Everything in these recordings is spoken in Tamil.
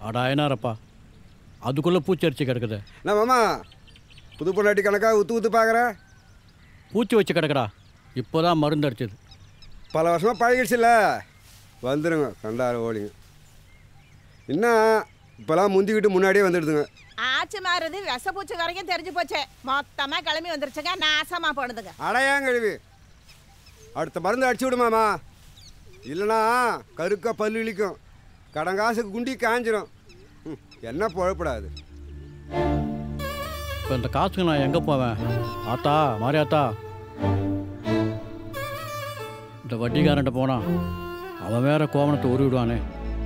அடா ஐநாரப்பா அதுக்குள்ளே பூச்சரிச்சு கிடக்குது நான் மாமா புது பொண்டாட்டி கணக்காக ஊற்று ஊற்று பார்க்குற பூச்சி வச்சு கிடக்குறா இப்போ தான் மருந்து அடிச்சது பல வருஷமாக பழகிடுச்சுல்ல வந்துடுங்க கண்டாரு ஓடிங்க இன்னும் இப்போலாம் முந்திக்கிட்டு முன்னாடியே வந்துடுதுங்க ஆச்சு மாறுது விஷப்பூச்சி வரைக்கும் தெரிஞ்சு போச்சு மொத்தமா கிளம்பி வந்துருச்சுங்க நாசமா போடுதுங்க அடையாங்க கழுவி அடுத்த மருந்து அடிச்சு விடு மாமா இல்லைனா கருக்க பல்லு இழிக்கும் கடன் காசுக்கு குண்டி காஞ்சிரும் ம், என்ன புழப்படாது இப்போ இந்த காசுக்கு நான் எங்கே போவேன் ஆத்தா மாரியாத்தா இந்த வட்டிக்காரன்ட்ட போனா அவன் வேற கோவணத்தை உருவிடுவானே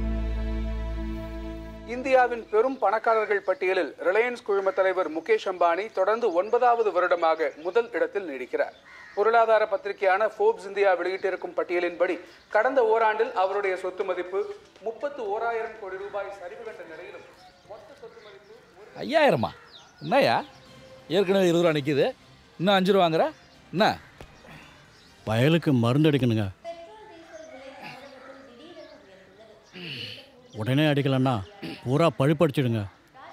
இந்தியாவின் பெரும் பணக்காரர்கள் பட்டியலில் ரிலையன்ஸ் குழும தலைவர் முகேஷ் அம்பானி தொடர்ந்து ஒன்பதாவது வருடமாக முதல் இடத்தில் நீடிக்கிறார் பொருளாதார பத்திரிகையான ஃபோர்ப்ஸ் இந்தியா வெளியிட்டிருக்கும் பட்டியலின்படி கடந்த ஓராண்டில் அவருடைய சொத்து மதிப்பு முப்பத்து ஓராயிரம் கோடி ரூபாய் சரிவு கண்ட நிலையிலும் மொத்த சொத்து மதிப்பு ஐயாயிரமா என்னய்யா ஏற்கனவே இருபது ரூபா நிற்கிது இன்னும் அஞ்சு ரூபா வாங்குற என்ன வயலுக்கு மருந்து அடிக்கணுங்க உடனே அடிக்கலன்னா பூரா பழுப்படிச்சிடுங்க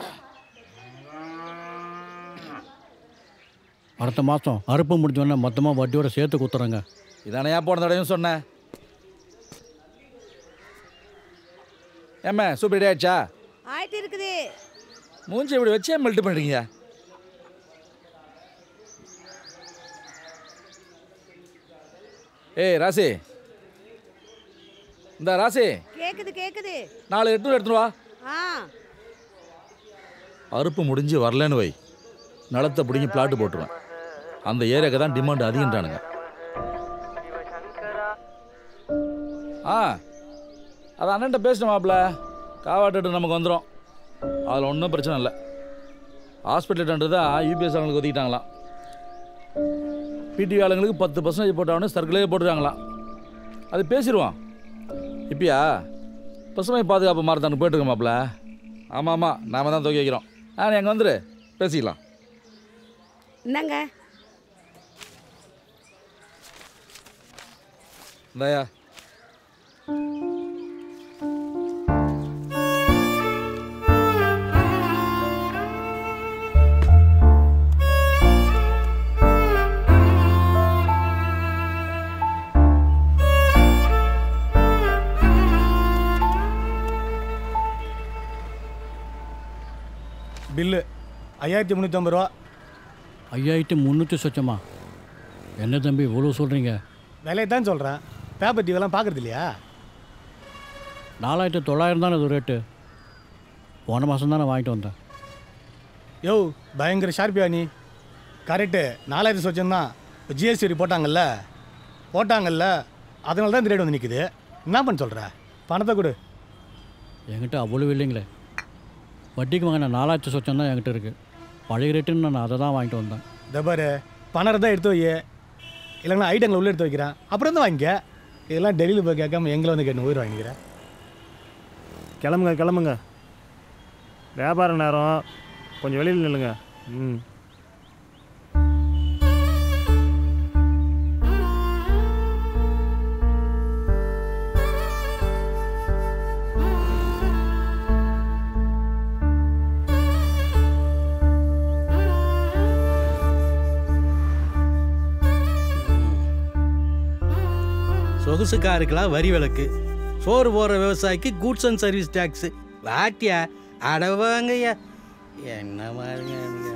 அடுத்த மாதம் அறுப்பு முடிஞ்சோடனே மொத்தமாக வட்டியோட சேர்த்து கொடுத்துறேங்க இதானையா போன தடவையும் சொன்னேன் ஏம்மா சூப்பர் ரெடி ஆயிடுச்சா ஆயிட்டு இருக்குது மூஞ்சி இப்படி வச்சே மெல்ட் பண்ணுறீங்க ஏய் ராசி இந்த ராசி கேக்குது கேக்குது நாலு எட்டு எடுத்துட்டு வா ஆ அறுப்பு முடிஞ்சு வரலன்னு வை நிலத்தை பிடிங்கி பிளாட்டு போட்டுருவேன் அந்த ஏரியாவுக்கு தான் டிமாண்ட் அதிகன்றானுங்க ஆ அது அண்ணன்ட்ட பேசின மாப்பிள்ள காவாட்டு நமக்கு வந்துடும் அதில் ஒன்றும் பிரச்சனை இல்லை ஹாஸ்பிட்டல்ன்றது தான் யூபிஎஸ் ஆளுங்களுக்கு ஒதுக்கிட்டாங்களாம் பிடி ஆளுங்களுக்கு பத்து பர்சன்டேஜ் போட்டாங்கன்னு சர்க்கிளே போட்டுருக்காங்களாம் அது பேசிடுவான் இப்பயா பசுமை பாதுகாப்பு மாரத்தானுக்கு போயிட்டுருக்க மாப்பிள்ள ஆமாம் ஆமாம் நாம தான் தூக்கி வைக்கிறோம் ஆ நீ அங்கே வந்துரு பேசிக்கலாம் என்னங்க இந்தாயா பில்லு ஐயாயிரத்தி முந்நூற்றம்பது ரூபா ஐயாயிரத்தி முந்நூற்றி சொச்சமா என்ன தம்பி இவ்வளோ சொல்கிறீங்க விலையை தான் சொல்கிறேன் பேப்பர் டிவிலாம் பார்க்குறது இல்லையா நாலாயிரத்தி தொள்ளாயிரம் தானே இது ரேட்டு போன மாதம் தானே வாங்கிட்டு வந்தேன் யோ பயங்கர ஷார்ப்பியா நீ கரெக்டு நாலாயிரத்தி சொச்சம் தான் இப்போ ஜிஎஸ்டி போட்டாங்கல்ல போட்டாங்கல்ல அதனால தான் இந்த ரேட் வந்து நிற்குது என்ன பண்ண சொல்கிற பணத்தை கொடு என்கிட்ட அவ்வளோ இல்லைங்களே வட்டிக்கு வாங்கின நாலாயிரத்தி சொச்சம் தான் என்கிட்ட இருக்குது பழைய ரேட்டுன்னு நான் அதை தான் வாங்கிட்டு வந்தேன் இந்த பாரு பணம் தான் எடுத்து வை இல்லைன்னா ஐட்டங்களை உள்ளே எடுத்து வைக்கிறேன் அப்புறம் தான் வாங்கிக்க இதெல்லாம் டெல்லியில் போய் கேட்காம எங்களை வந்து கேட்டு உயிர் வாங்கிக்கிறேன் கிளம்புங்க கிளம்புங்க வியாபார நேரம் கொஞ்சம் வெளியில் நில்லுங்க ம் சொகுசு காருக்கெல்லாம் வரி விலக்கு சோறு போடுற விவசாயிக்கு கூட்ஸ் அண்ட் சர்வீஸ் டேக்ஸு வாட்டியா அடவாங்கய்யா என்ன மாதிரிங்க நீங்க?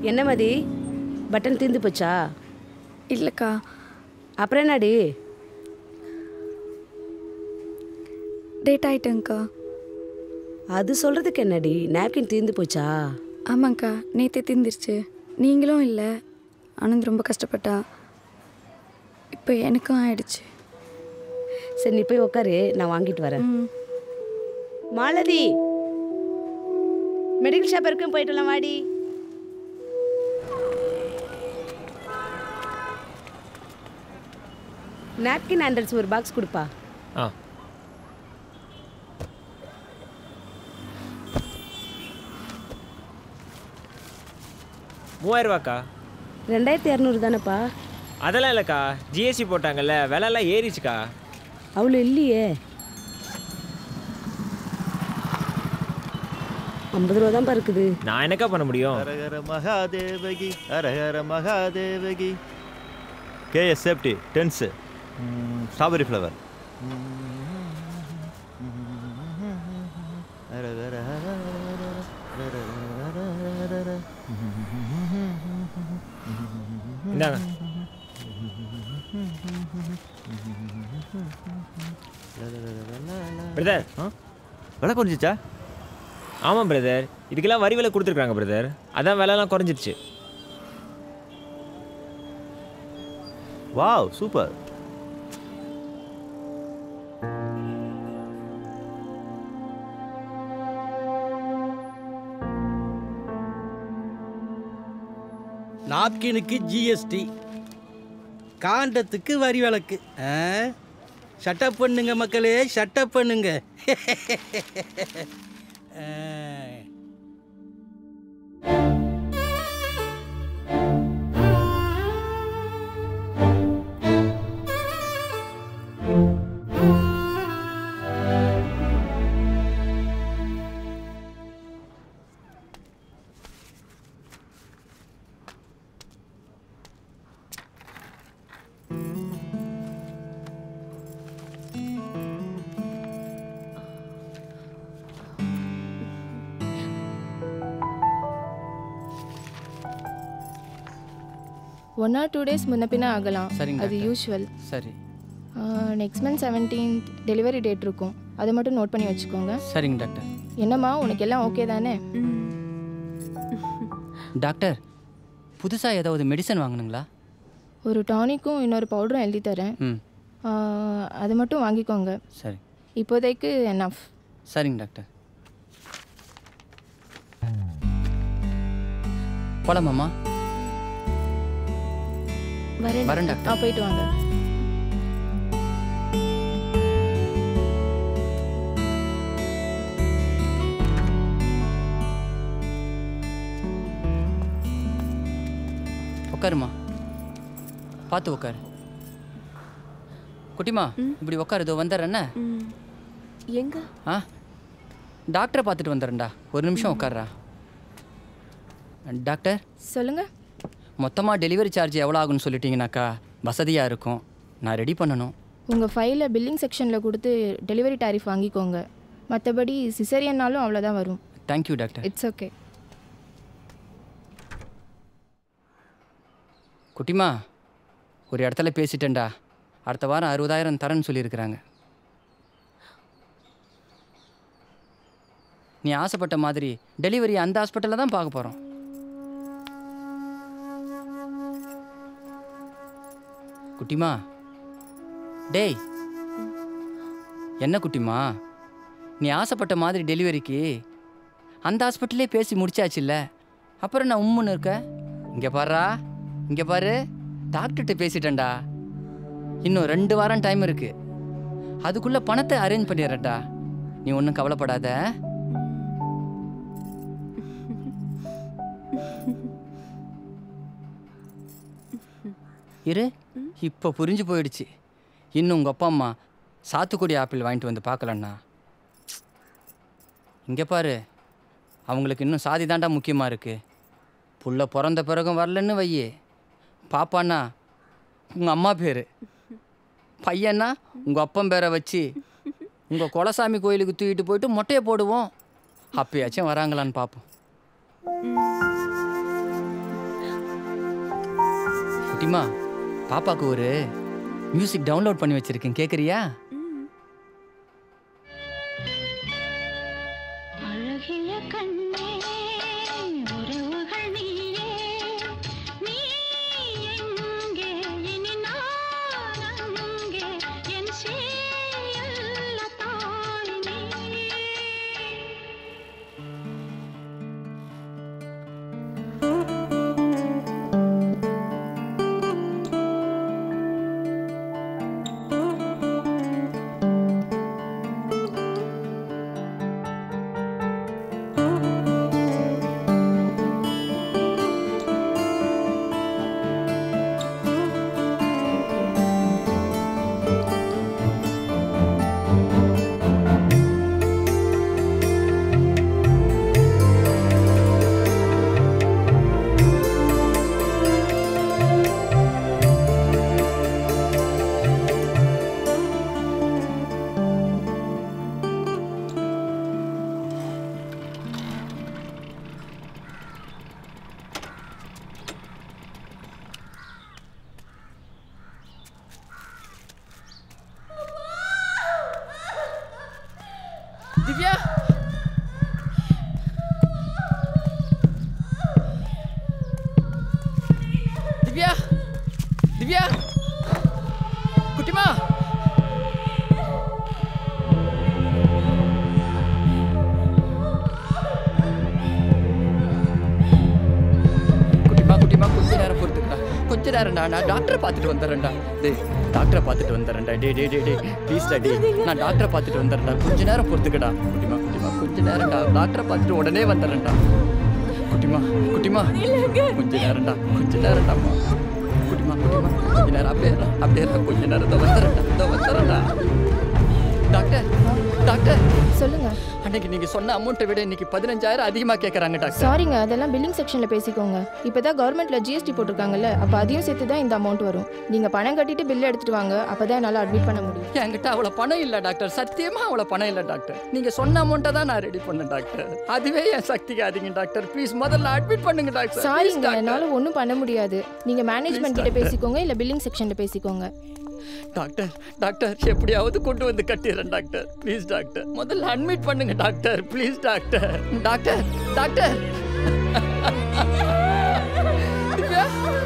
என்ன மதி பட்டன் தீர்ந்து போச்சா இல்லைக்கா அப்புறம் என்னடி டேட் ஆயிட்டேங்க்கா அது சொல்கிறதுக்கு என்னடி நாப்கின் தீர்ந்து போச்சா ஆமாங்க்கா நேற்றே தீர்ந்துருச்சு நீங்களும் இல்லை ஆனந்த் ரொம்ப கஷ்டப்பட்டா இப்போ எனக்கும் ஆயிடுச்சு சரி நீ போய் உட்காரு நான் வாங்கிட்டு வரேன் மாலதி மெடிக்கல் ஷாப் வரைக்கும் போயிட்டு வரலாம் வாடி நாப்கின் ஹேண்டல்ஸ் ஒரு பாக்ஸ் கொடுப்பா ஆ மூவாயிரம் ரூபாக்கா ரெண்டாயிரத்தி இரநூறு தானேப்பா அதெல்லாம் இல்லைக்கா ஜிஎஸ்டி போட்டாங்கல்ல விலைலாம் ஏறிச்சுக்கா அவ்வளோ இல்லையே ஐம்பது ரூபா தான்ப்பா இருக்குது நான் என்னக்கா பண்ண முடியும் ஹரஹர மகாதேவகி ஹரஹர மகாதேவகி கேஎஸ் சேஃப்டி டென்ஸு ஸ்ட்ராபெரி ஃப்ளவர் இந்தாங்க பிரதர் விலை குறைஞ்சிச்சா ஆமாம் பிரதர் இதுக்கெல்லாம் வரி விலை கொடுத்துருக்காங்க பிரதர் அதான் விலைலாம் குறைஞ்சிருச்சு வாவ் சூப்பர் நாப்கினுக்கு ஜிஎஸ்டி காண்டத்துக்கு வரி விலக்கு ஷட்டப் பண்ணுங்க மக்களே ஷட்டப் பண்ணுங்க ஆ. ஒன் ஆர் டூ டேஸ் முன்ன பின்ன ஆகலாம் சரிங்க அது டாக்டர். யூஷுவல் சரி next month seventeenth delivery date இருக்கும் அதை மட்டும் நோட் பண்ணி வச்சுக்கோங்க சரிங்க டாக்டர் என்னம்மா உனக்கு எல்லாம் ஓகே தானே டாக்டர் புதுசாக ஏதாவது மெடிசன் வாங்கணுங்களா ஒரு டானிக்கும் இன்னொரு பவுடரும் எழுதி தரேன் ம் ஆ, அது மட்டும் வாங்கிக்கோங்க சரி இப்போதைக்கு என்னஃப் சரிங்க டாக்டர் போலாமாம்மா வரேன் வரேன் ஆ போயிட்டு வாங்க உட்காருமா பார்த்து உட்காரு குட்டிமா இப்படி உட்காரு இதோ வந்துடுறேன்ன எங்க ஆ டாக்டரை பார்த்துட்டு வந்துடுறேன்டா ஒரு நிமிஷம் உட்கார்றா டாக்டர் சொல்லுங்க மொத்தமாக டெலிவரி சார்ஜ் எவ்வளோ ஆகும்னு சொல்லிட்டீங்கனாக்கா வசதியாக இருக்கும் நான் ரெடி பண்ணணும் உங்கள் ஃபைலை பில்லிங் செக்ஷனில் கொடுத்து டெலிவரி டாரிஃப் வாங்கிக்கோங்க மற்றபடி சிசரியன்னாலும் அவ்வளோதான் வரும் தேங்க்யூ டாக்டர் இட்ஸ் ஓகே குட்டிமா ஒரு இடத்துல பேசிட்டேன்டா அடுத்த வாரம் அறுபதாயிரம் தரேன்னு சொல்லியிருக்கிறாங்க நீ ஆசைப்பட்ட மாதிரி டெலிவரி அந்த ஹாஸ்பிட்டலில் தான் பார்க்க போகிறோம் குட்டிமா டேய் என்ன குட்டிமா நீ ஆசைப்பட்ட மாதிரி டெலிவரிக்கு அந்த ஹாஸ்பிட்டலே பேசி முடிச்சாச்சுல்ல அப்புறம் நான் உம்முன்னு இருக்க இங்கே பாருடா இங்கே பாரு டாக்டர்கிட்ட பேசிட்டேன்டா இன்னும் ரெண்டு வாரம் டைம் இருக்கு அதுக்குள்ளே பணத்தை அரேஞ்ச் பண்ணிடுறேன்டா நீ ஒன்றும் கவலைப்படாத இரு இப்போ புரிஞ்சு போயிடுச்சு இன்னும் உங்கள் அப்பா அம்மா சாத்துக்குடி ஆப்பிள் வாங்கிட்டு வந்து பார்க்கலண்ணா இங்கே பாரு அவங்களுக்கு இன்னும் சாதி தாண்டா முக்கியமாக இருக்குது புள்ள பிறந்த பிறகும் வரலன்னு வையே பாப்பாண்ணா உங்கள் அம்மா பேர் பையன்னா உங்கள் அப்பன் பேரை வச்சு உங்கள் குலசாமி கோயிலுக்கு தூக்கிட்டு போயிட்டு மொட்டையை போடுவோம் அப்பயாச்சும் வராங்களான்னு பார்ப்போம் குட்டிமா பாப்பாக்கு ஒரு மியூசிக் டவுன்லோட் பண்ணி வச்சிருக்கேன் கேட்குறியா அழகிய கண்ணே உறவுகள் நீயே நீ எங்கே இனி நான் அங்கே என் சேயல்ல தாய் நீ திவ்யா திவ்யா திவ்யா குட்டிமா குட்டிமா குட்டிமா கொஞ்ச நேரம் பொறுத்துக்கடா கொஞ்ச நேரம்டா நான் டாக்டரை பார்த்துட்டு வந்துடுறேன்டா டேய் டாக்டரை பார்த்துட்டு வந்துடுறேன்டா டே டே டே டே ப்ளீஸ்டா டே நான் டாக்டரை பார்த்துட்டு வந்துடுறேன்டா கொஞ்ச நேரம் பொறுத்துக்கடா குட்டிமா குட்டிமா கொஞ்ச நேரம்டா டாக்டரை பார்த்துட்டு உடனே வந்துடுறேன்டா குட்டிமா குட்டிமா கொஞ்ச நேரம்டா கொஞ்ச நேரம்டாம்மா குட்டிமா குட்டிமா கொஞ்ச நேரம் அப்படியே இரு, அப்படியே இரு, கொஞ்ச நேரம் இதோ வந்துடுறேன்டா இதோ வந்துடுறேன்டா டாக்டர் டாக்டர் சொல்லுங்க அன்னைக்கு நீங்க சொன்ன அமௌண்ட்டை விட இன்னைக்கு பதினஞ்சாயிரம் அதிகமா கேட்கறாங்க டாக்டர் சாரிங்க அதெல்லாம் பில்லிங் செக்ஷன்ல பேசிக்கோங்க இப்பதான் கவர்மெண்ட்ல ஜிஎஸ்டி போட்டிருக்காங்கல்ல அப்ப அதையும் சேர்த்து தான் இந்த அமௌண்ட் வரும் நீங்க பணம் கட்டிட்டு பில் எடுத்துட்டு வாங்க அப்பதான் என்னால அட்மிட் பண்ண முடியும் என்கிட்ட அவ்வளோ பணம் இல்லை டாக்டர் சத்தியமா அவ்வளோ பணம் இல்லை டாக்டர் நீங்க சொன்ன அமௌண்ட்டை தான் நான் ரெடி பண்ணேன் டாக்டர் அதுவே என் சக்திக்கு அதிகம் டாக்டர் ப்ளீஸ் முதல்ல அட்மிட் பண்ணுங்க டாக்டர் Please, சாரிங்க டாக்டர். என்னால ஒன்றும் பண்ண முடியாது நீங்க மேனேஜ்மெண்ட் கிட்ட doctor. பேசிக்கோங்க இல்ல பில்லிங் செக்ஷன்ல பேசிக்கோங்க டாக்டர் டாக்டர் எப்படியாவது கொண்டு வந்து கட்டிடுறேன் டாக்டர் ப்ளீஸ் டாக்டர் முதல்ல அட்மிட் பண்ணுங்க doctor please doctor doctor doctor Divya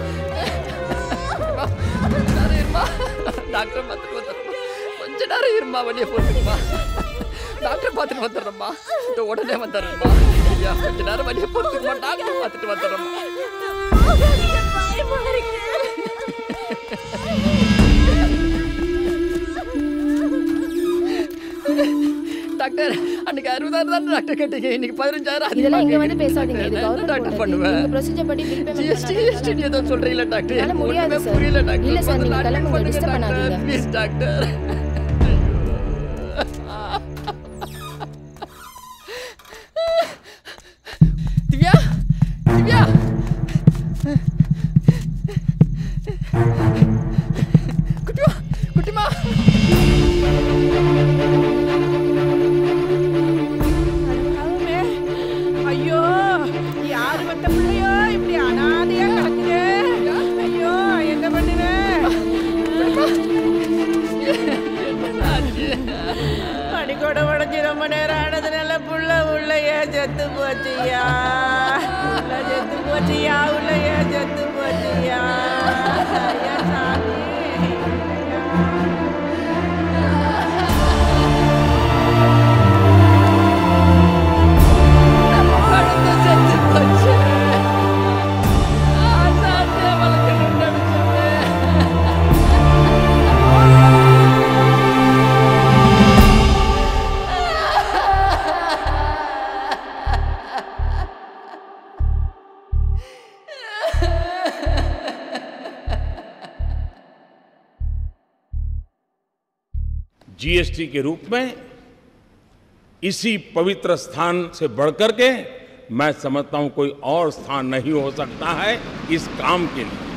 கொஞ்ச நேரம் இருமா டாக்டர் பார்த்துட்டு வந்துடுறேன் கொஞ்ச நேரம் இருமா வெளியே போட்டுருமா டாக்டர் பார்த்துட்டு வந்துடுறேம்மா இதோ உடனே வந்துடுறேம்மா ஐயா கொஞ்ச நேரம் வெளியே போட்டுருமா டாக்டர் பார்த்துட்டு வந்துடுறேம்மா டாக்டர் அன்னைக்கு அறுபதாயிரம் தான் டாக்டர் கேட்டீங்க இன்னைக்கு பதினஞ்சாயிரம் அதிகமா இதெல்லாம் இங்க வந்து கேக்குறீங்க. பேசாதீங்க இது நான் என்ன கவர்மெண்ட் டாக்டர் பண்ணுவேன் நீங்க ப்ரொசீஜர் படி பில் ஜிஎஸ்டி பேமெண்ட் ஜிஎஸ்டி ஏதோ சொல்றீங்களா டாக்டர் என்னால எனக்கு முடியாது ஒண்ணுமே சார். புரியல டாக்டர் இல்ல சார், நீங்க முதல்ல admit கிளம்புங்க, பண்ணுங்க disturb டாக்டர். பண்ணாதீங்க. ப்ளீஸ் டாக்டர் திவ்யா திவ்யா குட்டிமா குட்டிமா அவமே, ஐயோ யாரு மத்த பிள்ளையோ இப்படி அனாதையா கிடக்குது ஐயோ என்ன பண்ணுவேன் பனிக்கூட உடஞ்சி ரொம்ப நேரம் ஆனதுனால புள்ள உள்ளையே செத்து போச்சியா உள்ள செத்து போச்சியா உள்ளையே செத்து போச்சியா ஐயா சாமி जीएसटी के रूप में इसी पवित्र स्थान से बढ़कर के मैं समझता हूं कोई और स्थान नहीं हो सकता है इस काम के लिए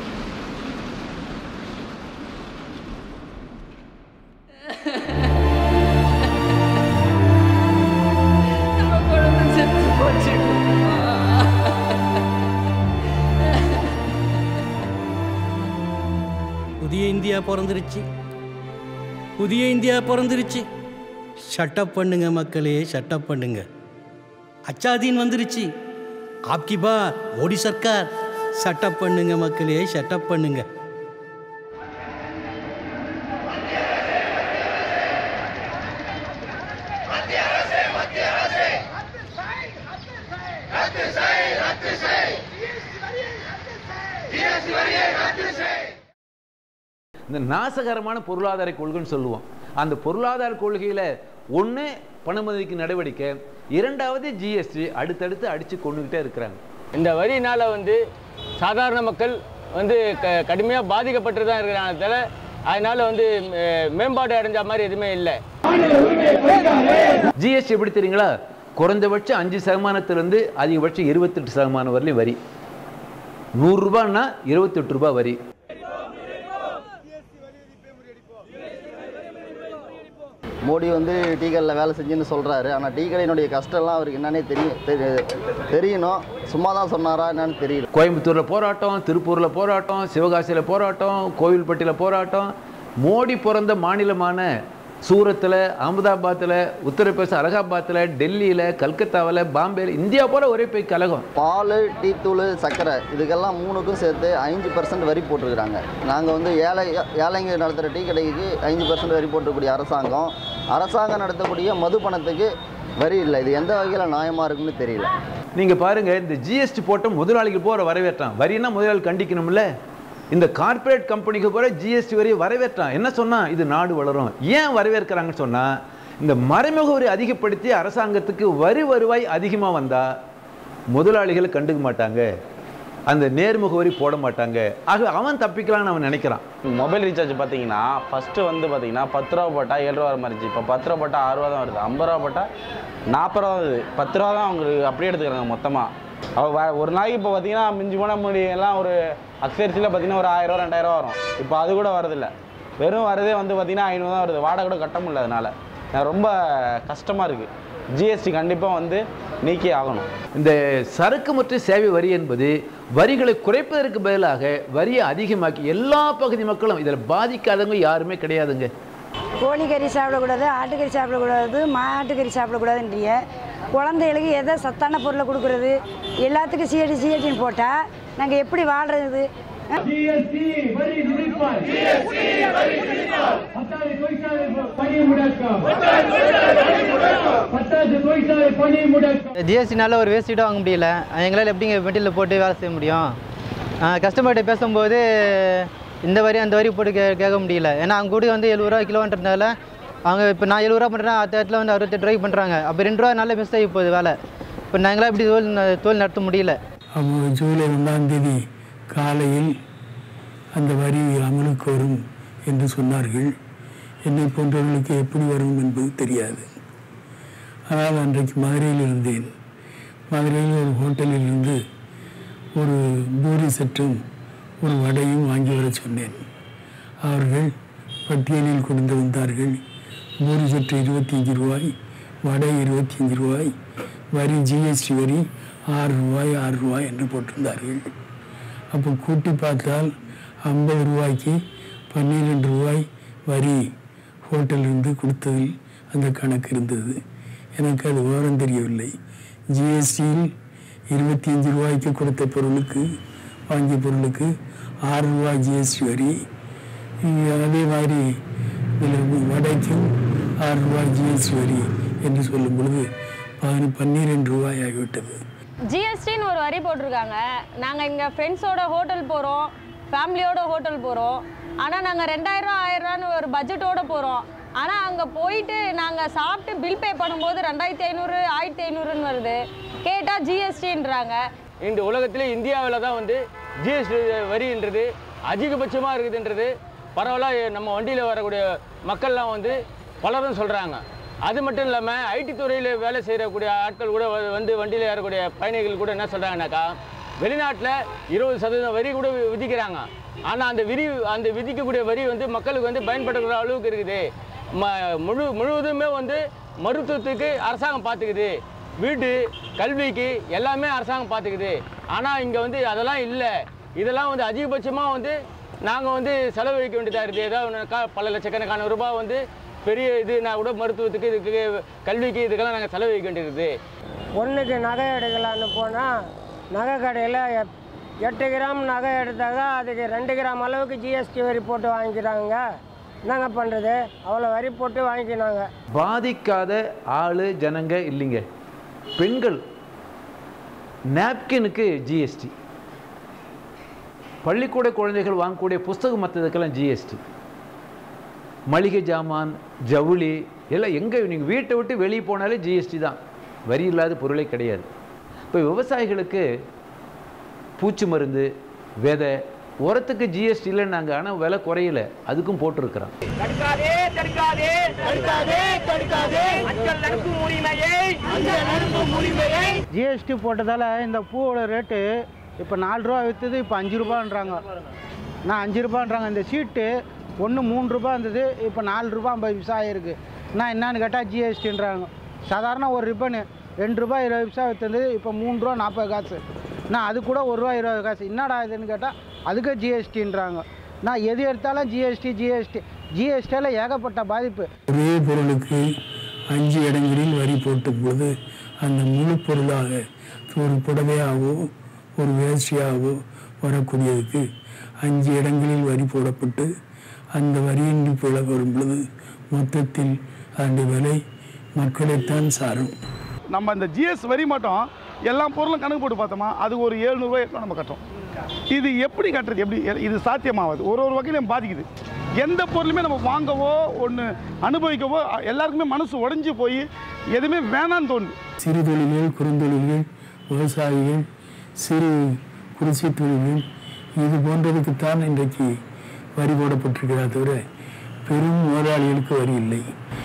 பிறந்துருச்சு புதிய இந்தியா பிறந்துருச்சு ஷட்டப் பண்ணுங்க மக்களே ஷட்டப் பண்ணுங்க அச்சாதீன் வந்துருச்சு ஆப்கி பா மோடி சர்க்கார் ஷட்டப் பண்ணுங்க மக்களே ஷட்டப் பண்ணுங்க இந்த நாசகரமான பொருளாதார கொள்கைன்னு சொல்லுவோம் அந்த பொருளாதார கொள்கையில் ஒன்று பணமதிக்கு நடவடிக்கை இரண்டாவது ஜிஎஸ்டி அடுத்தடுத்து அடித்து கொண்டுகிட்டே இருக்கிறாங்க இந்த வரியினால் வந்து சாதாரண மக்கள் வந்து க கடுமையாக பாதிக்கப்பட்டு தான் இருக்கிறாங்க தவிர அதனால் வந்து மே- மேம்பாடு அடைஞ்ச மாதிரி எதுவுமே இல்லை ஜிஎஸ்டி எப்படி தெரியுங்களா குறைந்தபட்சம் அஞ்சு சதமானத்திலிருந்து அதிகபட்சம் இருபத்தெட்டு சதமானம் வரலையும் வரி நூறுரூபான்னா இருபத்தெட்டு ரூபாய் வரி மோடி வந்து டீ கடையில் வேலை செஞ்சுன்னு சொல்கிறாரு ஆனால் டீ கடையினுடைய கஷ்டம்லாம் அவருக்கு என்னன்னே தெரியும் தெரி- தெரியணும் சும்மா தான் சொன்னாரா என்னன்னு தெரியல கோயம்புத்தூரில் போராட்டம் திருப்பூரில் போராட்டம் சிவகாசியில் போராட்டம் கோவில்பட்டியில் போராட்டம் மோடி பிறந்த மாநிலமான சூரத்தில் அகமதாபாத்தில் உத்தரப்பிரதேச அலகாபாத்தில் டெல்லியில் கல்கத்தாவில் பாம்பேல இந்தியா போல ஒரே போய் கலகம் பால் டீ தூள் சர்க்கரை இதுக்கெல்லாம் மூணுக்கும் சேர்த்து ஐந்து பர்சன்ட் வரி போட்டிருக்கிறாங்க நாங்கள் வந்து ஏழை ஏழைங்க நடத்துகிற டீ கடைக்கு ஐந்து பர்சன்ட் வரி போட்டக்கூடிய அரசாங்கம் அரசாங்கம் நடத்தக்கூடிய மதுப்பணத்துக்கு வரி இல்லை இது எந்த வகையில் நியாயமாக இருக்குன்னு தெரியல நீங்கள் பாருங்க இந்த ஜிஎஸ்டி போட்ட முதலாளிக்கு போகிற வரவேற்றான் வரின்னா முதலாளி கண்டிக்கணும்ல இந்த கார்ப்பரேட் கம்பெனிக்கு போகிற ஜிஎஸ்டி வரியை வரவேற்றான் என்ன சொன்னா இது நாடு வளரும் ஏன் வரவேற்கிறாங்கன்னு சொன்னா இந்த மறைமுக வரி அதிகப்படுத்தி அரசாங்கத்துக்கு வரி வருவாய் அதிகமாக வந்தா முதலாளிகளை கண்டுக்க மாட்டாங்க அந்த நேர்முக வரி போட மாட்டாங்க ஆக அவன் தப்பிக்கலாம்னு அவன் நினைக்கிறான் மொபைல் ரீசார்ஜ் பார்த்தீங்கன்னா ஃபஸ்ட்டு வந்து பார்த்தீங்கன்னா பத்து ரூபா போட்டால் ஏழு ரூபா வர மாதிரி இருந்துச்சு இப்போ பத்து ரூபா போட்டால் ஆறு ரூபா தான் வருது ஐம்பது ரூபா போட்டால் நாற்பது ரூபா வருது பத்து ரூபா தான் அவங்களுக்கு அப்படியே எடுத்துக்கிறாங்க மொத்தமாக அவள் வே ஒரு நாளைக்கு இப்போ பார்த்தீங்கன்னா மிஞ்சி போன முடி எல்லாம் ஒரு அக்ஸரிசியில் பார்த்தீங்கன்னா ஒரு ஆயிரம் ரூபா ரெண்டாயிரம் ரூபா வரும் இப்போ அது கூட வரதில்ல வெறும் வரதே வந்து பார்த்தீங்கன்னா ஐநூறு தான் வருது வாடகை கூட கட்ட முடியல அதனால நான் ரொம்ப கஷ்டமாக இருக்குது ஜிஎஸ்டி கண்டிப்பாக வந்து நீக்கி ஆகணும் இந்த சரக்கு மற்றும் சேவை வரி என்பது வரிகளை குறைப்பதற்கு பதிலாக வரியை அதிகமாக்கி எல்லா பகுதி மக்களும் இதில் பாதிக்காதவங்க யாருமே கிடையாதுங்க கோழிக்கறி சாப்பிடக்கூடாது ஆட்டுக்கறி சாப்பிடக்கூடாது மாட்டுக்கறி சாப்பிடக்கூடாதுன்றீங்க குழந்தைகளுக்கு எதை சத்தான பொருளை கொடுக்குறது எல்லாத்துக்கும் சிஎடி சிஎடின்னு போட்டால் நாங்கள் எப்படி வாழ்றது ஜிஎஸ்டி வரி விதிப்பார் பத்தாவது தொழிற்சாலை பணி முடக்கம் பத்தாவது தொழிற்சாலை பணி முடக்கம் ஜிஎஸ்டினால ஒரு வேஸ்ட்டு வாங்க முடியல எங்களால் எப்படிங்க மெட்டீரியல் போட்டு வேலை செய்ய முடியும் கஸ்டமர்கிட்ட பேசும்போது இந்த வரி அந்த வரி போட்டு கே கேட்க முடியல ஏன்னா அவங்க கூட வந்து எழுபது ரூபா கிலோன்றதுனால அவங்க இப்போ நான் எழுபது ரூபா பண்ணுறேன் அடுத்த இடத்துல வந்து அறுபத்தெட்டு ரூபாய்க்கு பண்ணுறாங்க அப்போ ரெண்டு ரூபா நல்ல மிஸ் ஆகி போகுது வேலை இப்போ நாங்களாம் இப்படி தொழில் ந- தொழில் நடத்த முடியல அவங்க ஜூலை ஒன்றாம் தேதி காலையில் அந்த வரி அமலுக்கு வரும் என்று சொன்னார்கள் என்னை போன்றவர்களுக்கு எப்படி வரும் என்பது தெரியாது ஆனால் அன்றைக்கு மதுரையில் இருந்தேன் மதுரையில் ஒரு ஹோட்டலில் இருந்து ஒரு பூரி சற்றும் ஒரு வடையும் வாங்கி வர சொன்னேன் அவர்கள் பட்டியலில் கொண்டு வந்தார்கள் பூரி சற்று இருபத்தி அஞ்சு ரூபாய் வடை இருபத்தி அஞ்சு ரூபாய் வரி ஜிஎஸ்டி வரி ஆறு ரூபாய் ஆறு ரூபாய் என்று போட்டிருந்தார்கள் அப்போ கூட்டி பார்த்தால் ஐம்பது ரூபாய்க்கு பன்னிரெண்டு ரூபாய் வரி ஹோட்டலிருந்து கொடுத்ததில் அந்த கணக்கு இருந்தது எனக்கு அது விவரம் தெரியவில்லை ஜிஎஸ்டியில் இருபத்தி அஞ்சு ரூபாய்க்கு கொடுத்த பொருளுக்கு வாங்கிய பொருளுக்கு ஆறு ரூபாய் ஜிஎஸ்டி வரி இங்க அதே மாதிரி இதில் வடைக்கும் ஆறு ரூபாய் ஜிஎஸ்டி வரி என்று சொல்லும் பொழுது பதினு பன்னிரெண்டு ரூபாய் ஆகிவிட்டது ஜிஎஸ்டின்னு ஒரு வரி போட்டிருக்காங்க நாங்கள் இங்கே ஃப்ரெண்ட்ஸோட ஹோட்டல் போகிறோம் ஃபேமிலியோட ஹோட்டல் போகிறோம் ஆனால் நாங்கள் ரெண்டாயிரம் ஆயிரரூவான்னு ஒரு பட்ஜெட்டோட போகிறோம் ஆனால் அங்கே போயிட்டு நாங்கள் சாப்பிட்டு பில் பே பண்ணும்போது ரெண்டாயிரத்தி ஐநூறு ஆயிரத்தி ஐநூறுன்னு வருது கேட்டால் ஜிஎஸ்டின்றாங்க இந்த உலகத்தில் இந்தியாவில் தான் வந்து ஜிஎஸ்டி வரின்றது அதிகபட்சமாக இருக்குதுன்றது பரவலாக நம்ம வண்டியில் வரக்கூடிய மக்கள்லாம் வந்து பலரும் சொல்கிறாங்க அது மட்டும் இல்லாமல் ஐடி துறையில் வேலை செய்யக்கூடிய ஆட்கள் கூட வ- வந்து வண்டியில் ஏறக்கூடிய பயணிகள் கூட என்ன சொல்கிறாங்கனாக்கா வெளிநாட்டில் இருபது சதவீதம் வரி கூட வி- விதிக்கிறாங்க ஆனால் அந்த விரி அந்த விதிக்கக்கூடிய வரி வந்து மக்களுக்கு வந்து பயன்படுகிற அளவுக்கு இருக்குது ம முழு முழுவதுமே வந்து மருத்துவத்துக்கு அரசாங்கம் பார்த்துக்குது வீடு கல்விக்கு எல்லாமே அரசாங்கம் பார்த்துக்குது ஆனால் இங்கே வந்து அதெல்லாம் இல்லை இதெல்லாம் வந்து அதிகபட்சமாக வந்து நாங்கள் வந்து செலவழிக்க வேண்டியதாக இருக்குது ஏதாவது ஒன்றுக்கா பல லட்சக்கணக்கான ரூபாய் வந்து பெரிய இதுனா கூட மருத்துவத்துக்கு இதுக்கு கல்விக்கு இதுக்கெல்லாம் நாங்கள் செலவழிக்க வேண்டியிருக்குது பொண்ணுக்கு நகை எடுக்கலான்னு போனால் நகை கடையில் எட்- எட்டு கிராம் நகை எடுத்தாங்க அதுக்கு ரெண்டு கிராம் அளவுக்கு ஜிஎஸ்டி வரி போட்டு வாங்கிக்கிறாங்க என்னங்க பண்ணுறது அவ்வளோ வரி போட்டு வாங்கிக்கினாங்க பாதிக்காத ஆளு ஜனங்க இல்லைங்க பெண்கள் நாப்கினுக்கு ஜிஎஸ்டி பள்ளிக்கூட குழந்தைகள் வாங்கக்கூடிய புஸ்தகம் மற்றதுக்கெல்லாம் ஜிஎஸ்டி மளிகை ஜாமான் ஜவுளி எல்லாம் எங்கே நீங்கள் வீட்டை விட்டு வெளியே போனாலே ஜிஎஸ்டி தான் வரி இல்லாத பொருளே கிடையாது இப்போ விவசாயிகளுக்கு பூச்சி மருந்து விதை உரத்துக்கு ஜிஎஸ்டி இல்லைன்னாங்க ஆனால் விலை குறையல அதுக்கும் போட்டிருக்கிறோம் தடுக்காதே தடுக்காதே தடுக்காதே தடுக்காதே மக்கள் நடக்கும் உரிமையை மக்கள் நடக்கும் உரிமையை ஜிஎஸ்டி போட்டதால் இந்த பூவோட ரேட்டு இப்போ நாலு ரூபா விற்றுது இப்போ அஞ்சு ரூபான்றாங்க நான் அஞ்சு ரூபான்றாங்க இந்த சீட்டு ஒன்று மூணு ரூபா இருந்தது இப்போ நாலு ரூபா ஐம்பது பைசா ஆயிருக்கு நான் என்னன்னு கேட்டால் ஜிஎஸ்டின்றாங்க சாதாரண ஒரு ரிப்பனு ரெண்டு ரூபாய் இருபது பைசா விற்றுது இப்போ மூணு ரூபா நாற்பது காசு நான் அது கூட ஒரு ரூபா இருபது காசு என்னடா இதுன்னு கேட்டால் அதுக்கு ஜிஎஸ்டின்றாங்க நான் எது எடுத்தாலும் ஜிஎஸ்டி ஜிஎஸ்டி ஜிஎஸ்டியில் ஏகப்பட்ட பாதிப்பு ஒரே பொருளுக்கு அஞ்சு இடங்களில் வரி போட்ட பொழுது அந்த முழு பொருளாக ஒரு புடவையாகவோ ஒரு வேஷ்டியாகவோ வரக்கூடியதுக்கு அஞ்சு இடங்களில் வரி போடப்பட்டு அந்த வரியின்றி போல வரும் பொழுது மொத்தத்தில் அதனுடைய விலை மக்களைத்தான் சாரும் நம்ம இந்த ஜிஎஸ் வரி மட்டும் எல்லா பொருளும் கணக்கு போட்டு பார்த்தோமா அது ஒரு ஏழ்நூறுவா எட்நூறு நம்ம கட்டுறோம் இது எப்படி கட்டுறது எப்படி இது சாத்தியமாகுது ஒரு ஒரு வகையிலும் பாதிக்குது எந்த பொருளுமே நம்ம வாங்கவோ ஒன்று அனுபவிக்கவோ எல்லாருக்குமே மனசு உடைஞ்சு போய் எதுவுமே வேணான்னு தோணுது சிறு தொழில்கள் குறுந்தொழில்கள் விவசாயிகள் சிறு குடிசை தொழில்கள் இது போன்றதுக்குத்தான் இன்றைக்கு வரி போடப்பட்டிருக்கிறதா தவிர பெரும் முதலாளிகளுக்கு வரி இல்லை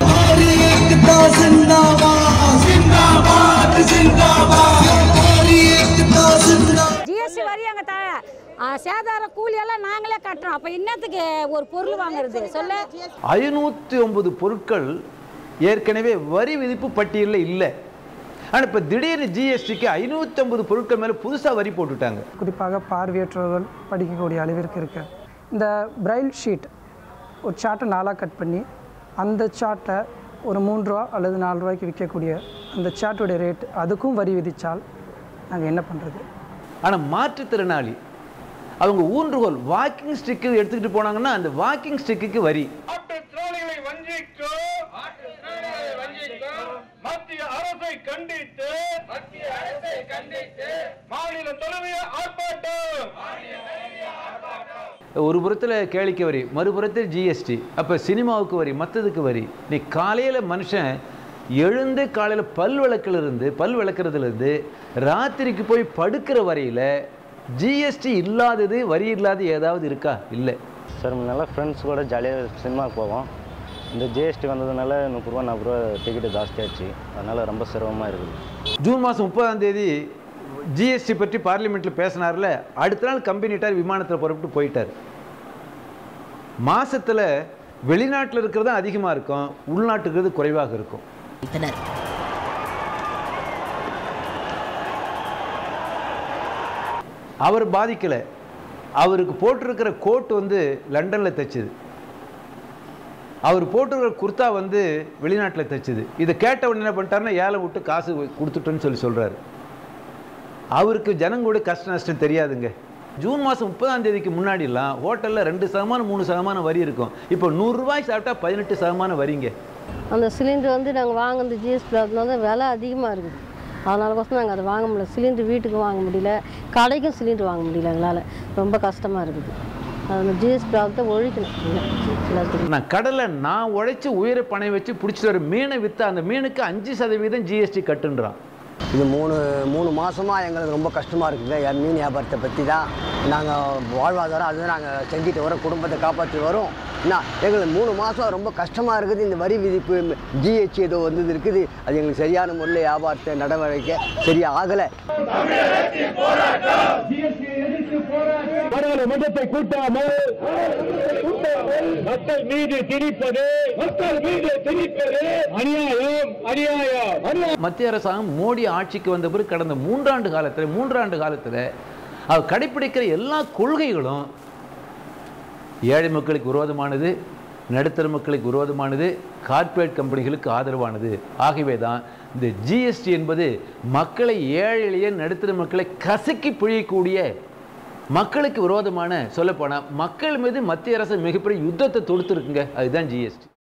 ஜிஎஸ்டி வரி அங்கே த ஆ, சேதார கூலியெல்லாம் நாங்களே கட்டுறோம் அப்போ என்னத்துக்கு ஒரு பொருள் வாங்குறது சொல்ல ஐநூற்றி ஒன்பது பொருட்கள் ஏற்கனவே வரி விதிப்பு பட்டியலில் இல்லை ஆனால் இப்போ திடீர்னு ஜிஎஸ்டிக்கு ஐநூற்றம்பது பொருட்கள் மேலே புதுசாக வரி போட்டுட்டாங்க குறிப்பாக பார்வையற்றவர்கள் படிக்கக்கூடிய அளவிற்கு இருக்கு இந்த பிரைல் ஷீட் ஒரு சார்ட்டை நாளாக கட் பண்ணி அந்த சார்ட்டை ஒரு மூன்று ரூபா அல்லது நாலு ரூபாய்க்கு விற்கக்கூடிய அந்த சார்ட்டோடைய ரேட் அதுக்கும் வரி விதித்தால் நாங்கள் என்ன பண்ணுறது ஆனால் மாற்றுத்திறனாளி அவங்க ஊன்றுகோல் வாக்கிங் ஸ்டிக்கு எடுத்துக்கிட்டு போனாங்கன்னா அந்த வாக்கிங் ஸ்டிக்குக்கு வரி மத்திய அரசை கண்டித்து மத்திய அரசை கண்டித்து மாநில தலைமையை ஆர்ப்பாட்டம் ஒரு புறத்தில் கேளிக்கை வரி மறுபுறத்தில் ஜிஎஸ்டி அப்போ சினிமாவுக்கு வரி மற்றதுக்கு வரி நீ காலையில் மனுஷன் எழுந்து காலையில் பல் விளக்குலேருந்து பல் விளக்குறதுலேருந்து ராத்திரிக்கு போய் படுக்கிற வரையில் ஜிஎஸ்டி இல்லாதது வரி இல்லாத ஏதாவது இருக்கா இல்லை சார் முன்னெல்லாம் ஃப்ரெண்ட்ஸ் கூட ஜாலியாக சினிமாவுக்கு போவோம் இந்த ஜிஎஸ்டி வந்ததுனால முப்பது ரூபா நாற்பது ரூபா டிக்கெட்டு ஜாஸ்தியாச்சு அதனால் ரொம்ப சிரமமாக இருக்குது ஜூன் மாதம் முப்பதாம் தேதி ஜிஎஸ்டி பற்றி பார்லிமெண்ட்டில் பேசினார்ல அடுத்த நாள் கம்பெனிட்டார் விமானத்தில் புறப்பட்டு போயிட்டார் மாசத்துல வெளிநாட்டில் இருக்கிறது அதிகமாக இருக்கும் உள்நாட்டுக்கிறது குறைவாக இருக்கும் அவர் பாதிக்கலை அவருக்கு போட்டிருக்கிற கோட் வந்து லண்டனில் தைச்சது அவர் போட்டிருக்கிற குர்தா வந்து வெளிநாட்டில் தைச்சது இதை கேட்ட உடனே என்ன பண்ணிட்டாருன்னா ஏழை விட்டு காசு கொடுத்துட்டோன்னு சொல்லி சொல்கிறாரு அவருக்கு ஜனங்களோட கஷ்ட நஷ்டம் தெரியாதுங்க ஜூன் மாதம் முப்பதாம் தேதிக்கு முன்னாடிலாம் ஹோட்டலில் ரெண்டு சதமானம் மூணு சதமானம் வரி இருக்கும் இப்போ நூறுரூவாய் சாப்பிட்டா பதினெட்டு சதமானம் வரிங்க அந்த சிலிண்டர் வந்து நாங்கள் வாங்கினது ஜிஎஸ்டி அதனால விலை அதிகமாக இருக்குது அதனால கோசம் நாங்கள் அதை வாங்க முடியல சிலிண்டர் வீட்டுக்கு வாங்க முடியல கடைக்கும் சிலிண்டர் வாங்க முடியல எங்களால் ரொம்ப கஷ்டமாக இருக்குது அந்த ஜிஎஸ்டி ப்ராப்ளத்தை ஒழிக்கணும் எல்லாத்துக்கும் நான் கடலை நான் உழைச்சி உயிரை பணை வச்சு பிடிச்சிட்டு வர மீனை விற்று அந்த மீனுக்கு அஞ்சு சதவீதம் ஜிஎஸ்டி கட்டுன்றான் இது மூணு மூணு மாதமாக எங்களுக்கு ரொம்ப கஷ்டமாக இருக்குது என் மீன் வியாபாரத்தை பற்றி தான் நாங்கள் வாழ்வாதாரம் அதுதான் நாங்கள் செஞ்சுட்டு வரோம் குடும்பத்தை காப்பாற்றி வரோம் என்ன எங்களுக்கு மூணு மாதம் ரொம்ப கஷ்டமாக இருக்குது இந்த வரி விதிப்பு ஜிஹெச் ஏதோ வந்தது இருக்குது அது எங்களுக்கு சரியான முறையில் வியாபாரத்தை நடவடிக்கை சரியாக ஆகலை பாராளுமன்றத்தை கூட்டாமல் மக்கள் மீது திணிப்பது மக்கள் மீது திணிப்பது அநியாயம் அநியாயம் மத்திய அரசாங்கம் மோடி ஆட்சிக்கு வந்த பிறகு கடந்த மூன்றாண்டு காலத்தில் மூன்றாண்டு காலத்தில் அவர் கடைப்பிடிக்கிற எல்லா கொள்கைகளும் ஏழை மக்களுக்கு விரோதமானது நடுத்தர மக்களுக்கு விரோதமானது கார்ப்பரேட் கம்பெனிகளுக்கு ஆதரவானது ஆகவே தான் இந்த ஜிஎஸ்டி என்பது மக்களை ஏழையிலேயே நடுத்தர மக்களை கசக்கி பிழியக்கூடிய மக்களுக்கு விரோதமான சொல்லப்போனால் மக்கள் மீது மத்திய அரசு மிகப்பெரிய யுத்தத்தை தொடுத்துருக்குங்க அதுதான் ஜிஎஸ்டி